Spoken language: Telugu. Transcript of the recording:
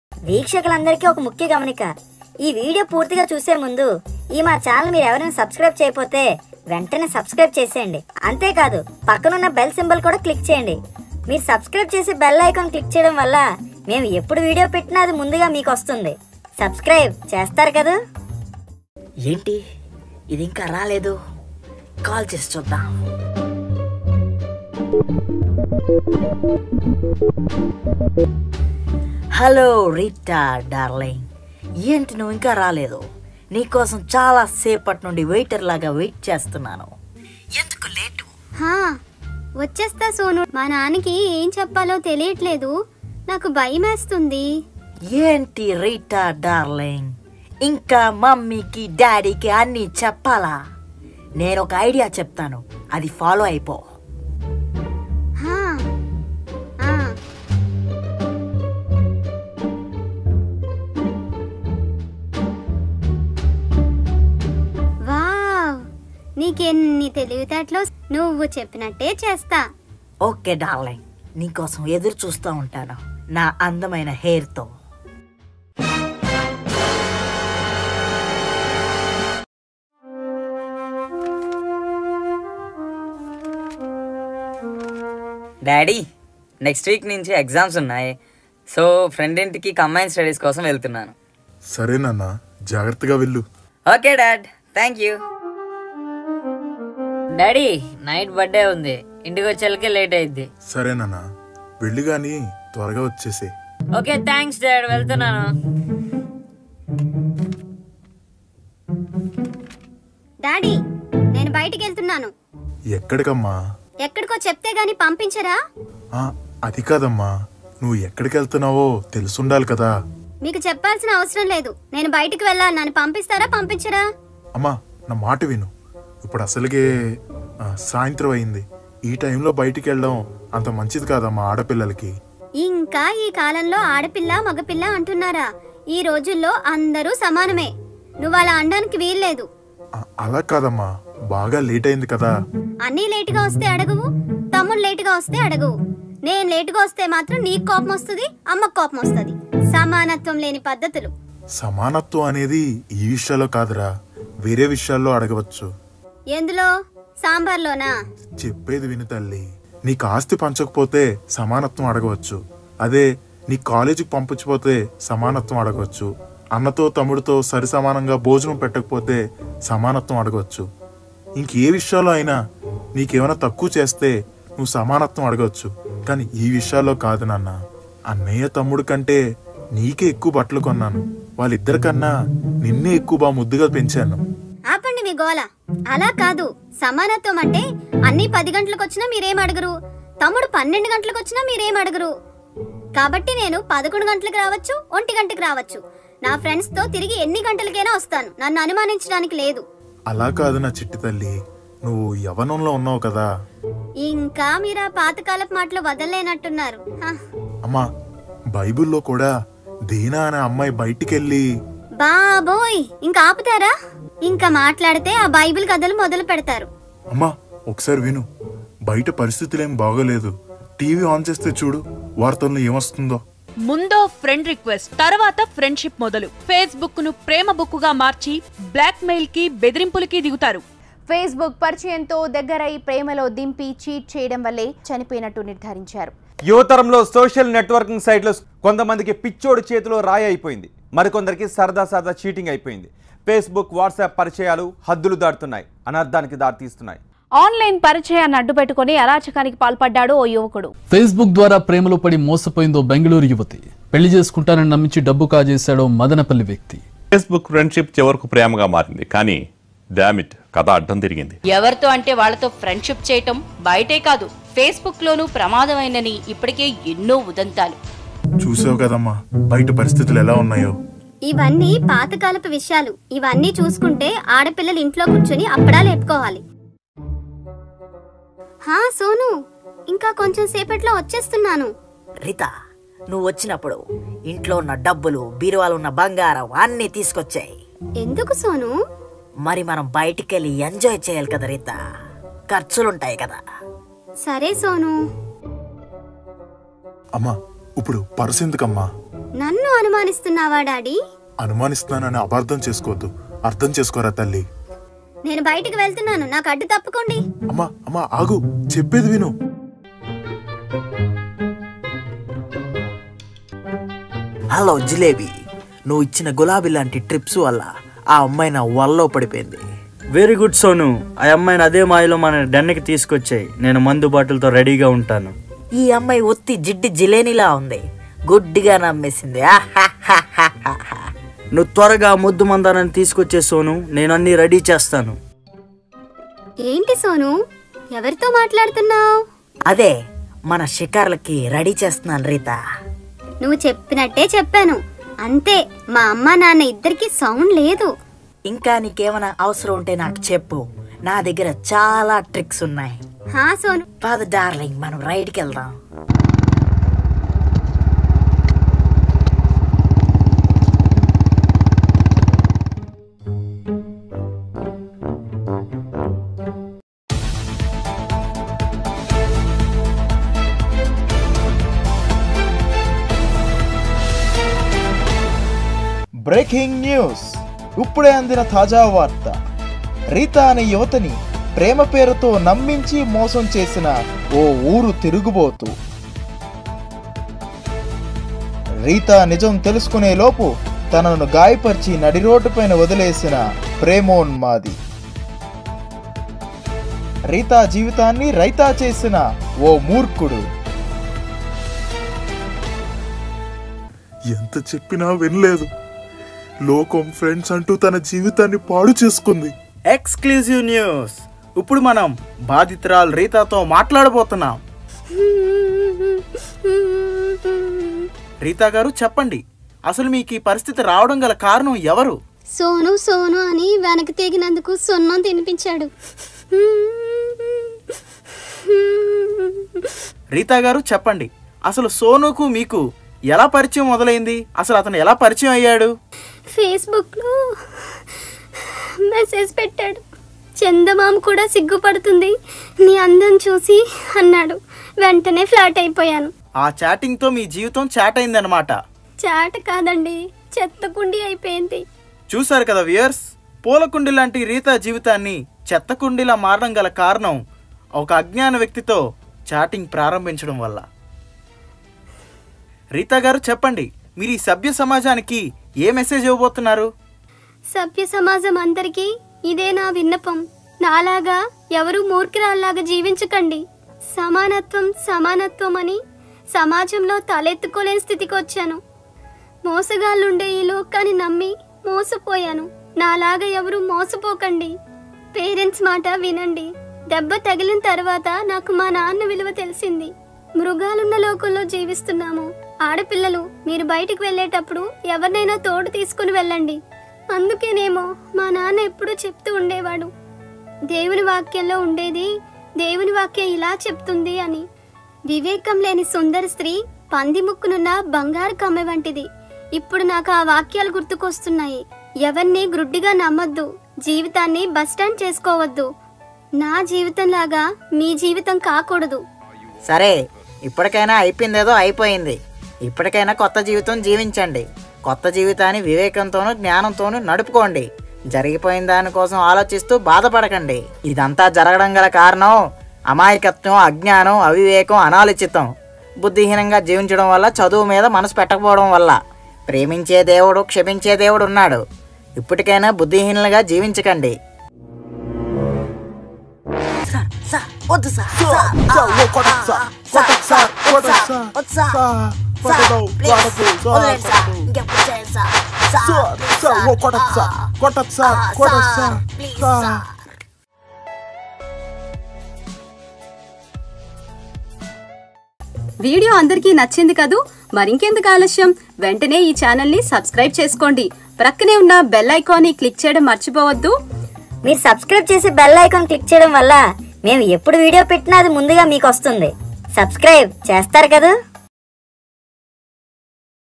వీక్షకులందరికీ ఒక ముఖ్య గమనిక ఈ వీడియో పూర్తిగా చూసే ముందు ఈ మా ఛానల్ మీరు ఎవరైనా సబ్స్క్రైబ్ చేయకపోతే వెంటనే సబ్స్క్రైబ్ చేసేయండి అంతేకాదు పక్కనున్న బెల్ సింబల్ కూడా క్లిక్ చేయండి మీరు సబ్స్క్రైబ్ చేసి బెల్ ఐకాన్ క్లిక్ చేయడం వల్ల మేము ఎప్పుడు వీడియో పెట్టినా అది ముందుగా మీకు వస్తుంది సబ్స్క్రైబ్ చేస్తారు కదా ఏంటి ఇది ఇంకా రాలేదు కాల్ చేసి చూద్దాం హలో రీటా డార్లింగ్ ఏంటి నువ్వు ఇంకా రాలేదు నీకోసం చాలా సేపటి నుండి వెయిటర్ లాగా వెయిట్ చేస్తున్నాను ఎందుకు లేటు హా వచ్చేస్తా సోను మా నాన్నకి ఏం చెప్పాలో తెలియట్లేదు నాకు భయమేస్తుంది ఏంటి రీటా డార్లింగ్ ఇంకా మమ్మీకి డాడీకి అన్నీ చెప్పాలా నేను ఒక ఐడియా చెప్తాను అది ఫాలో అయిపో హా ఆ, వావ్ నీకెన్ని తెలివితేటలో నువ్వు చెప్పినట్టే చేస్తా ఓకే డార్లింగ్ నీకోసం ఎదురు చూస్తూ ఉంటాను నా అందమైన హెయిర్తో డాడీ నెక్స్ట్ వీక్ నుంచి ఎగ్జామ్స్ ఉన్నాయి సో ఫ్రెండ్ ఇంటికి కంబైన్ స్టడీస్ కోసం వెళ్తున్నాను సరేనన్నా జాగ్రత్తగా వెళ్ళు okay dad thank you daddy night birthday ఉంది ఇంటికి వచ్చేళ్ళకి లేట్ అయింది సరేనన్నా వెళ్ళి గాని త్వరగా వచ్చేసే ఓకే థ్యాంక్స్ డాడ్ వెళ్తున్నాను డాడీ నేను బయటికి వెళ్తున్నాను ఎక్కడికమ్మా ఎక్కడికో చెప్తే గాని పంపించరా ఆ, అది కాదమ్మా నువ్వు ఎక్కడికి వెళ్తున్నావో తెలుసుండాలి కదా మీకు చెప్పాల్సిన అవసరం లేదు నేను బయటికి వెళ్ళాలి నన్ను పంపిస్తారా పంపించరా అమ్మా నా మాట విను ఇప్పుడు అసలుగే ఆ, సాయంత్రం అయింది ఈ టైంలో బయటికి వెళ్ళడం అంత మంచిది కాదమ్మా ఆడపిల్లలకి ఇంకా ఈ కాలంలో ఆడపిల్ల మగపిల్ల అంటున్నారా ఈ రోజుల్లో అందరూ సమానమే నువ్వు అలా అనడానికి వీల్లేదు ఆ, అలా కాదమ్మా బాగా లేట్ అయింది కదా అన్నీ లేటుగా వస్తే అడగవు తమ్ముడు లేటుగా వస్తే అడగవు నేను లేటుగా వస్తే మాత్రం నీకు కోపం వస్తుంది అమ్మకు కోపం వస్తుంది సమానత్వం లేని పద్ధతులు సమానత్వం అనేది ఈ విషయాల్లో కాదురా వేరే విషయాల్లో అడగవచ్చు ఎందులో సాంబార్లోనా చెప్పేది విను తల్లి నీకు ఆస్తి పంచకపోతే సమానత్వం అడగవచ్చు అదే నీ కాలేజీకి పంపించకపోతే సమానత్వం అడగవచ్చు అన్నతో తమ్ముడితో సరి సమానంగా భోజనం పెట్టకపోతే సమానత్వం అడగవచ్చు ఇంకే విషయాల్లో అయినా నీకేమైనా తక్కువ చేస్తే నువ్వు సమానత్వం అడగవచ్చు కానీ ఈ విషయాల్లో కాదు నాన్న అన్నయ్య తమ్ముడు కంటే నీకే ఎక్కువ బట్టలు కొన్నాను వాళ్ళిద్దరికన్నా నిన్నే ఎక్కువ బాగా ముద్దుగా పెంచాను ఆపండి మీ గోల అలా కాదు సమానత్వం అంటే అన్ని పది గంటలకు వచ్చినా మీరేం అడగరు తమ్ముడు పన్నెండు గంటలకు వచ్చినా మీరేం అడగరు కాబట్టి నేను పదకొండు గంటలకు రావచ్చు ఒంటి గంటకు రావచ్చు నా ఫ్రెండ్స్ తో తిరిగి ఎన్ని గంటలకైనా వస్తాను నన్ను అనుమానించడానికి లేదు అలా కాదు నా చిట్టి తల్లి నువ్వు యవనంలో ఉన్నావు కదా ఇంకా మీరు ఆ పాతకాలపు మాటలు వదలలేనట్టున్నారు హ. అమ్మా బైబిల్లో కూడా దీనా అనే అమ్మాయి బయటికెళ్ళి బాబోయ్ ఇంకా ఆపుతారా ఇంకా మాట్లాడితే ఆ బైబిల్ కథలు మొదలు పెడతారు అమ్మా ఒకసారి విను బయట పరిస్థితులేం బాగోలేదు టీవీ ఆన్ చేస్తే చూడు వార్తల్లో ఏమొస్తుందో ముందో ఫ్రెండ్ రిక్వెస్ట్ తర్వాత ఫ్రెండ్షిప్ మొదలు ఫేస్బుక్ ను ప్రేమ బుక్కుగా మార్చి బ్లాక్ మెయిల్ కి బెదిరింపులకి దిగుతారు ఫేస్బుక్ పరిచయంతో దగ్గరై ప్రేమలో దింపి చీట్ చేయడం వల్లే చనిపోయినట్టు నిర్ధారించారు యువతరంలో సోషల్ నెట్వర్కింగ్ సైట్లు కొంతమందికి పిచ్చోడి చేతిలో రాయి అయిపోయింది మరికొందరికి సరదా సరదా చీటింగ్ అయిపోయింది ఫేస్బుక్ వాట్సాప్ పరిచయాలు హద్దులు దాటుతున్నాయి అనర్థానికి దారితీస్తున్నాయి ఆన్లైన్ పరిచయాన్ని అడ్డుపెట్టుకుని అరాచకానికి పాల్పడ్డాడు ఓ యువకుడు ఫేస్బుక్ ద్వారా ప్రేమలో పడి మోసపోయిందో బెంగళూరు యువతి పెళ్లి చేసుకుంటానని నమ్మించి డబ్బు కాజేశాడో మదనపల్లి వ్యక్తి ఫేస్బుక్ ఫ్రెండ్షిప్ చివరకు ప్రేమగా మారింది కానీ డామిట్ కథ అడ్డం తిరిగింది ఎవరితో అంటే వాళ్ళతో ఫ్రెండ్షిప్ చేయటం బయటే కాదు ఫేస్బుక్ లోనూ ప్రమాదమైనని ఇప్పటికే ఎన్నో ఉదంతాలు చూసావు కదమ్మా బయట పరిస్థితులు ఎలా ఉన్నాయో ఇవన్నీ పాతకాలపు విషయాలు ఇవన్నీ చూసుకుంటే ఆడపిల్లలు ఇంట్లో కూర్చొని అప్పడా లేపుకోవాలి హా సోను ఇంకా కొంచెం సేపట్లో వచ్చేస్తున్నాను రిత నువ్వు వచ్చినప్పుడు ఇంట్లో ఉన్న డబ్బులు బీరువాలో ఉన్న బంగారం అన్నీ తీసుకొచ్చాయి ఎందుకు సోను మరి మనం బయటికెళ్ళి ఎంజాయ్ చేయాలి కదా రీత ఖర్చులుంటాయి కదా సరే సోను అమ్మా ఇప్పుడు పర్సు ఎందుకమ్మా నన్ను అనుమానిస్తున్నావా డాడీ అనుమానిస్తున్నానని అపార్థం చేసుకోవద్దు అర్థం చేసుకోరా తల్లి నేను బయటికి వెళ్తున్నాను నాకు అడ్డు తప్పుకోండి అమ్మా అమ్మా ఆగు చెప్పేది విను హలో జిలేబీ నువ్వు ఇచ్చిన గులాబీ లాంటి ట్రిప్స్ వల్ల ఆ అమ్మాయి నా వల్లో పడిపోయింది వెరీ గుడ్ సోను ఆ అమ్మాయిని అదే మాయలో మన డెన్కి తీసుకొచ్చాయి నేను మందు బాటిల్తో రెడీగా ఉంటాను ఈ అమ్మాయి ఒత్తి జిడ్డి జిలేనిలా ఉంది గుడ్డిగా నమ్మేసింది ఆహాహాహాహా. నువ్వు త్వరగా ముద్దు మందారాన్ని తీసుకొచ్చే సోను నేను అన్ని రెడీ చేస్తాను ఏంటి సోను ఎవరితో మాట్లాడుతున్నావు అదే మన షికార్లకి రెడీ చేస్తున్నాను రీత నువ్వు చెప్పినట్టే చెప్పాను అంతే మా అమ్మ నాన్న ఇద్దరికి సౌండ్ లేదు ఇంకా నీకేమైనా అవసరం ఉంటే నాకు చెప్పు నా దగ్గర చాలా ట్రిక్స్ ఉన్నాయి హా సోను పద డార్లింగ్ మనం రైడ్కి వెళ్దాం బ్రేకింగ్ న్యూస్ ఇప్పుడే అందిన తాజా వార్త రీతా అనే యువతని ప్రేమ పేరుతో నమ్మించి మోసం చేసిన ఓ ఊరు తిరుగుబోతు రీతా నిజం తెలుసుకునే లోపు తనను గాయపరిచి నడి రోడ్డుపైన వదిలేసిన ప్రేమోన్మాది రీతా జీవితాన్ని రైతా చేసిన ఓ మూర్ఖుడు ఎంత చెప్పినా వినలేదు లోకం ఫ్రెండ్స్ అంటూ తన జీవితాన్ని పాడు చేసుకుంది ఎక్స్క్లూజివ్ న్యూస్ ఇప్పుడు మనం బాధితురాలు రీతాతో మాట్లాడబోతున్నాం రీతా గారు చెప్పండి అసలు మీకు ఈ పరిస్థితి రావడం గల కారణం ఎవరు సోను సోను అని వెనక్కి తెగినందుకు సున్నం తినిపించాడు రీతా గారు చెప్పండి అసలు సోనుకు మీకు ఎలా పరిచయం మొదలైంది అసలు అతను ఎలా పరిచయం అయ్యాడు ఫేస్బుక్లో మెసేజ్ పెట్టాడు చందమామ కూడా సిగ్గుపడుతుంది నీ అందం చూసి అన్నాడు వెంటనే ఫ్లాట్ అయిపోయాను ఆ చాటింగ్తో మీ జీవితం చాట్ అయిందనమాట చాట కాదండి చెత్త కుండి అయిపోయింది చూశారు కదా వియర్స్ పూలకుండి లాంటి రీతా జీవితాన్ని చెత్తకుండిలా మారడం గల కారణం ఒక అజ్ఞాన వ్యక్తితో చాటింగ్ ప్రారంభించడం వల్ల రీతా గారు చెప్పండి మీరు ఈ సభ్య సమాజానికి ఏ మెసేజ్ ఇవ్వబోతున్నారు సభ్య సమాజం అందరికీ ఇదే నా విన్నపం నాలాగా ఎవరు మూర్ఖురాల్లాగా జీవించకండి సమానత్వం సమానత్వం అని సమాజంలో తలెత్తుకోలేని స్థితికి వచ్చాను మోసగాళ్ళుండే ఈ లోకాన్ని నమ్మి మోసపోయాను నాలాగా ఎవరు మోసపోకండి పేరెంట్స్ మాట వినండి దెబ్బ తగిలిన తర్వాత నాకు మా నాన్న విలువ తెలిసింది మృగాలున్న లోకంలో జీవిస్తున్నాము ఆడపిల్లలు మీరు బయటికి వెళ్ళేటప్పుడు ఎవరినైనా తోడు తీసుకుని వెళ్ళండి అందుకేనేమో మా నాన్న ఎప్పుడూ చెప్తూ ఉండేవాడు దేవుని వాక్యంలో ఉండేది దేవుని వాక్యం ఇలా చెప్తుంది అని వివేకం లేని సుందర స్త్రీ పంది ముక్కునున్న బంగారు కమ్మె వంటిది ఇప్పుడు నాకు ఆ వాక్యాలు గుర్తుకొస్తున్నాయి ఎవరిని గ్రుడ్డిగా నమ్మొద్దు జీవితాన్ని బస్టాండ్ చేసుకోవద్దు నా జీవితంలాగా మీ జీవితం కాకూడదు సరే ఇప్పటికైనా అయిపోయిందేదో అయిపోయింది ఇప్పటికైనా కొత్త జీవితం జీవించండి కొత్త జీవితాన్ని వివేకంతోనూ జ్ఞానంతోనూ నడుపుకోండి జరిగిపోయిన దానికోసం ఆలోచిస్తూ బాధపడకండి ఇదంతా జరగడం గల కారణం అమాయకత్వం అజ్ఞానం అవివేకం అనాలోచితం బుద్ధిహీనంగా జీవించడం వల్ల చదువు మీద మనసు పెట్టకపోవడం వల్ల ప్రేమించే దేవుడు క్షమించే దేవుడు ఉన్నాడు ఇప్పటికైనా బుద్ధిహీనులుగా జీవించకండి వద్దు వీడియో అందరికీ నచ్చింది కదూ మరింకెందుకు ఆలస్యం వెంటనే ఈ ఛానల్ని సబ్స్క్రైబ్ చేసుకోండి ప్రక్కనే ఉన్న బెల్ ఐకాన్ని క్లిక్ చేయడం మర్చిపోవద్దు మీరు సబ్స్క్రైబ్ చేసి బెల్ ఐకాన్ క్లిక్ చేయడం వల్ల మేము ఎప్పుడు వీడియో పెట్టినా అది ముందుగా మీకు వస్తుంది సబ్స్క్రైబ్ చేస్తారు కదా